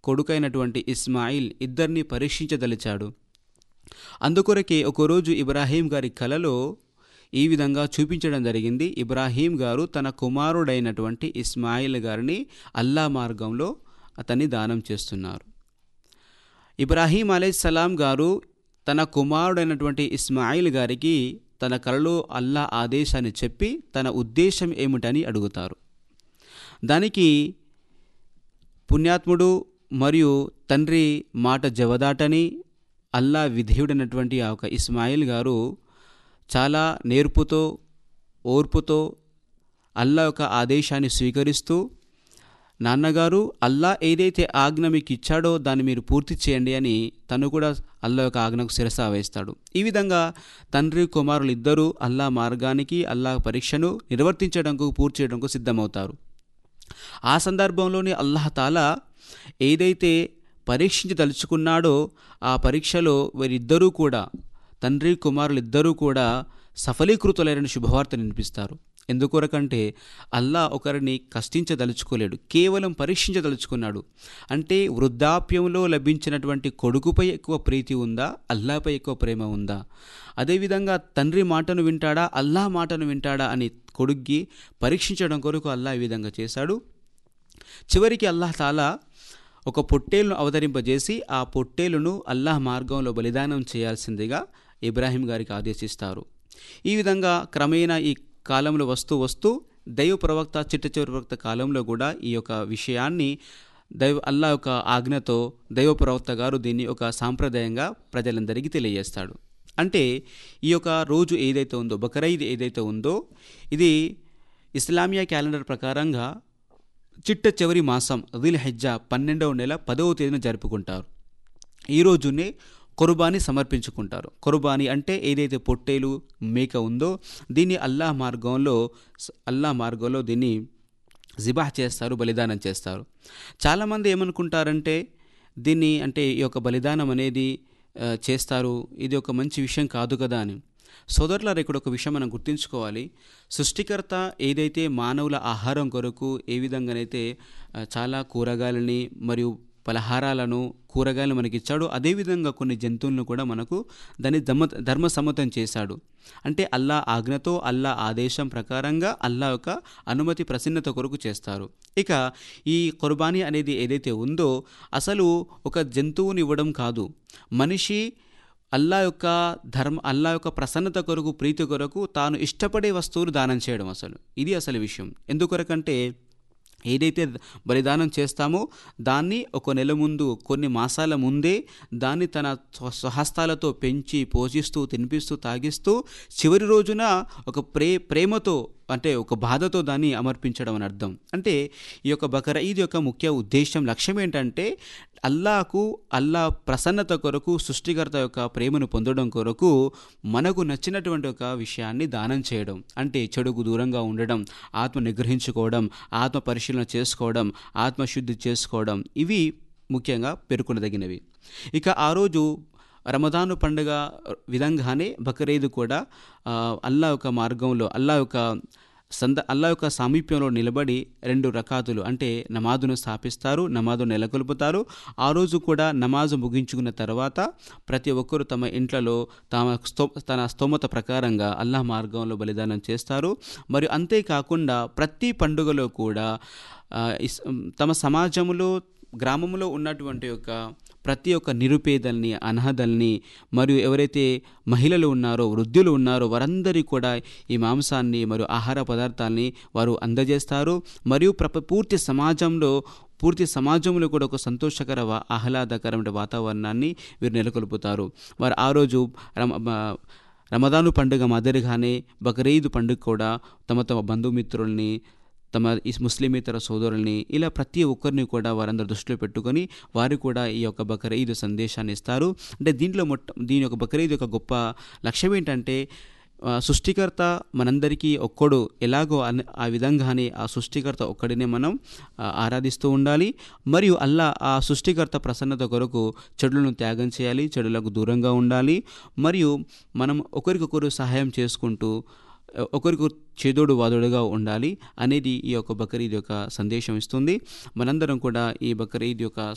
కొడుకైనటువంటి ఇస్మాయిల్ ఇద్దరిని పరీక్షించదలిచాడు అందుకొరకే ఒకరోజు ఇబ్రాహీం గారి కలలో ఈ విధంగా చూపించడం జరిగింది ఇబ్రాహీం గారు తన కుమారుడైనటువంటి ఇస్మాయిల్ గారిని అల్లా మార్గంలో అతన్ని దానం చేస్తున్నారు ఇబ్రాహీం అలైహిస్సలాం గారు తన కుమారుడైనటువంటి ఇస్మాయిల్ గారికి తన కలలో అల్లా ఆదేశాన్ని చెప్పి తన ఉద్దేశం ఏమిటని అడుగుతారు దానికి పుణ్యాత్ముడు మరియు తండ్రి మాట జవదాటని అల్లా విధేయుడైనటువంటి ఆ ఒక ఇస్మాయిల్ గారు చాలా నేర్పుతో ఓర్పుతో అల్లా యొక్క ఆదేశాన్ని స్వీకరిస్తూ నాన్నగారు అల్లా ఏదైతే ఆజ్ఞ మీకు ఇచ్చాడో దాన్ని మీరు పూర్తి చేయండి అని తను కూడా అల్లా యొక్క ఆజ్ఞకు శిరస వేస్తాడు ఈ విధంగా తండ్రి కుమారులు ఇద్దరూ అల్లా మార్గానికి అల్లా పరీక్షను నిర్వర్తించడానికి పూర్తి చేయడానికి సిద్ధమవుతారు ఆ సందర్భంలోనే అల్లాహతాలా ఏదైతే పరీక్షించదలుచుకున్నాడో ఆ పరీక్షలో వీరిద్దరూ కూడా తండ్రి కుమారులు ఇద్దరూ కూడా సఫలీకృతులైన శుభవార్త వినిపిస్తారు ఎందుకొరకంటే అల్లా ఒకరిని కష్టించదలుచుకోలేడు కేవలం పరీక్షించదలుచుకున్నాడు అంటే వృద్ధాప్యంలో లభించినటువంటి కొడుకుపై ఎక్కువ ప్రీతి ఉందా అల్లాపై ఎక్కువ ప్రేమ ఉందా అదేవిధంగా తండ్రి మాటను వింటాడా అల్లా మాటను వింటాడా అని కొడుక్కి పరీక్షించడం కొరకు అల్లా ఈ విధంగా చేశాడు చివరికి అల్లాహ్ తాలా ఒక పొట్టేలును అవతరింపజేసి ఆ పొట్టేలును అల్లాహ్ మార్గంలో బలిదానం చేయాల్సిందిగా ఇబ్రాహీం గారికి ఆదేశిస్తారు ఈ విధంగా క్రమేణా ఈ కాలంలో వస్తూ వస్తూ దైవ ప్రవక్త చిట్ట చివరి ప్రవక్త కాలంలో కూడా ఈ యొక్క విషయాన్ని దైవ అల్లా యొక్క ఆజ్ఞతో దైవ ప్రవక్త గారు దీన్ని ఒక సాంప్రదాయంగా ప్రజలందరికీ తెలియజేస్తాడు అంటే ఈ యొక్క రోజు ఏదైతే ఉందో బకరైద్ ఏదైతే ఉందో ఇది ఇస్లామియా క్యాలెండర్ ప్రకారంగా చిట్ట చివరి మాసం దిల్ హెజ్జా పన్నెండవ నెల పదవ తేదీన జరుపుకుంటారు ఈ రోజునే కొరుబాని సమర్పించుకుంటారు కొరుబాని అంటే ఏదైతే పొట్టేలు మేక ఉందో దీన్ని అల్లాహ్ మార్గంలో అల్లాహ్ మార్గంలో దీన్ని జిబాహ్ చేస్తారు బలిదానం చేస్తారు చాలామంది ఏమనుకుంటారంటే దీన్ని అంటే ఈ యొక్క బలిదానం అనేది చేస్తారు ఇది ఒక మంచి విషయం కాదు కదా అని సోదరులారు ఇక్కడ ఒక విషయం మనం గుర్తుంచుకోవాలి సృష్టికర్త ఏదైతే మానవుల ఆహారం కొరకు ఏ విధంగానైతే చాలా కూరగాయలని మరియు పలహారాలను కూరగాయలు మనకి ఇచ్చాడు అదేవిధంగా కొన్ని జంతువులను కూడా మనకు దాన్ని ధర్మ ధర్మ సమ్మతం చేశాడు అంటే అల్లా ఆజ్ఞతో అల్లా ఆదేశం ప్రకారంగా అల్లా యొక్క అనుమతి ప్రసన్నత కొరకు చేస్తారు ఇక ఈ కుర్బానీ అనేది ఏదైతే ఉందో అసలు ఒక జంతువుని ఇవ్వడం కాదు మనిషి అల్లా యొక్క ధర్మ అల్లా యొక్క ప్రసన్నత కొరకు ప్రీతి కొరకు తాను ఇష్టపడే వస్తువులు దానం చేయడం అసలు ఇది అసలు విషయం ఎందుకొరకంటే ఏదైతే బలిదానం చేస్తామో దాన్ని ఒక నెల ముందు కొన్ని మాసాల ముందే దాన్ని తన స్వహస్తాలతో పెంచి పోషిస్తూ తినిపిస్తూ తాగిస్తూ చివరి రోజున ఒక ప్రే ప్రేమతో అంటే ఒక బాధతో దాన్ని అమర్పించడం అని అర్థం అంటే ఈ యొక్క బకర ఈద్ యొక్క ముఖ్య ఉద్దేశం లక్ష్యం ఏంటంటే అల్లాకు అల్లా ప్రసన్నత కొరకు సృష్టికర్త యొక్క ప్రేమను పొందడం కొరకు మనకు నచ్చినటువంటి ఒక విషయాన్ని దానం చేయడం అంటే చెడుకు దూరంగా ఉండడం ఆత్మ నిగ్రహించుకోవడం ఆత్మ పరిశీలన చేసుకోవడం ఆత్మశుద్ధి చేసుకోవడం ఇవి ముఖ్యంగా పేర్కొనదగినవి ఇక ఆ రోజు రమదాను పండుగ విధంగానే బకరీద్ కూడా అల్లా యొక్క మార్గంలో అల్లా యొక్క సంద అల్లా యొక్క సామీప్యంలో నిలబడి రెండు రకాతులు అంటే నమాజును స్థాపిస్తారు నమాజును నెలకొల్పుతారు ఆ రోజు కూడా నమాజు ముగించుకున్న తర్వాత ప్రతి ఒక్కరు తమ ఇంట్లలో తమ sto తన స్తోమత ప్రకారంగా అల్లాహ్ మార్గంలో బలిదానం చేస్తారు మరియు అంతేకాకుండా ప్రతి పండుగలో కూడా తమ సమాజంలో గ్రామంలో ఉన్నటువంటి ఒక ప్రతి ఒక్క నిరుపేదల్ని అనాథల్ని మరియు ఎవరైతే మహిళలు ఉన్నారో వృద్ధులు ఉన్నారో వారందరికీ కూడా ఈ మాంసాన్ని మరియు ఆహార పదార్థాలని వారు అందజేస్తారు మరియు ప్ర పూర్తి సమాజంలో పూర్తి సమాజంలో కూడా ఒక సంతోషకర ఆహ్లాదకరమైన వాతావరణాన్ని వీరు నెలకొల్పుతారు వారు ఆ రోజు రమదాను పండుగ మాదిరిగానే బక్రీద్ పండుగ కూడా తమ తమ బంధుమిత్రుల్ని తమ ఈ ముస్లిమేతర సోదరుల్ని ఇలా ప్రతి ఒక్కరిని కూడా వారందరూ దృష్టిలో పెట్టుకొని వారు కూడా ఈ యొక్క బకరీద్ సందేశాన్ని ఇస్తారు అంటే దీంట్లో మొట్ట దీని యొక్క బకరీద్ యొక్క గొప్ప లక్ష్యం ఏంటంటే సృష్టికర్త మనందరికీ ఒక్కడు ఎలాగో ఆ విధంగానే ఆ సృష్టికర్త ఒక్కడినే మనం ఆరాధిస్తూ ఉండాలి మరియు అల్లా ఆ సృష్టికర్త ప్రసన్నత కొరకు చెడులను త్యాగం చేయాలి చెడులకు దూరంగా ఉండాలి మరియు మనం ఒకరికొకరు సహాయం చేసుకుంటూ ఒకరికి చేదోడు వాదోడుగా ఉండాలి అనేది ఈ యొక్క బకరీద్ యొక్క సందేశం ఇస్తుంది మనందరం కూడా ఈ బకరీద్ యొక్క